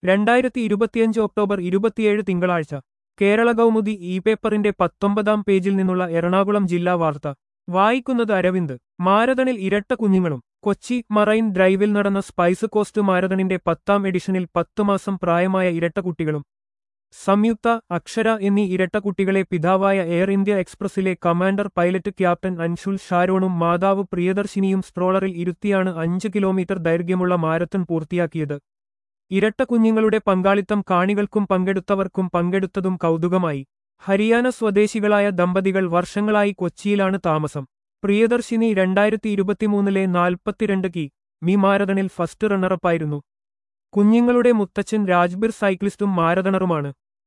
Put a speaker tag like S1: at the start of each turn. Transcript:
S1: രണ്ടായിരത്തി ഇരുപത്തിയഞ്ച് ഒക്ടോബർ ഇരുപത്തിയേഴ് തിങ്കളാഴ്ച കേരള കൗമുദി ഇ പേപ്പറിന്റെ പത്തൊമ്പതാം പേജിൽ നിന്നുള്ള എറണാകുളം ജില്ലാ വാർത്ത വായിക്കുന്നത് അരവിന്ദ് മാരതണിൽ ഇരട്ട കുഞ്ഞുങ്ങളും കൊച്ചി മറൈൻ ഡ്രൈവിൽ നടന്ന സ്പൈസ് കോസ്റ്റ് മാരതണിന്റെ പത്താം എഡിഷനിൽ പത്തു മാസം പ്രായമായ ഇരട്ട കുട്ടികളും സംയുക്ത അക്ഷര എന്നീ ഇരട്ട കുട്ടികളെ പിതാവായ എയർ ഇന്ത്യ എക്സ്പ്രസിലെ കമാൻഡർ പൈലറ്റ് ക്യാപ്റ്റൻ അൻഷുൽ ഷാരോണും മാതാവ് പ്രിയദർശിനിയും സ്ട്രോളറിൽ ഇരുത്തിയാണ് അഞ്ച് കിലോമീറ്റർ ദൈർഘ്യമുള്ള മാരത്തൺ പൂർത്തിയാക്കിയത് ഇരട്ട കുഞ്ഞുങ്ങളുടെ പങ്കാളിത്തം കാണികൾക്കും പങ്കെടുത്തവർക്കും പങ്കെടുത്തതും കൗതുകമായി ഹരിയാന സ്വദേശികളായ ദമ്പതികൾ വർഷങ്ങളായി കൊച്ചിയിലാണ് താമസം പ്രിയദർശിനി രണ്ടായിരത്തി ഇരുപത്തിമൂന്നിലെ നാൽപ്പത്തിരണ്ട് കി മി മാരതണിൽ ഫസ്റ്റ് റണ്ണറപ്പായിരുന്നു കുഞ്ഞുങ്ങളുടെ മുത്തച്ഛൻ രാജ്ബിർ സൈക്ലിസ്റ്റും മാരതണറുമാണ്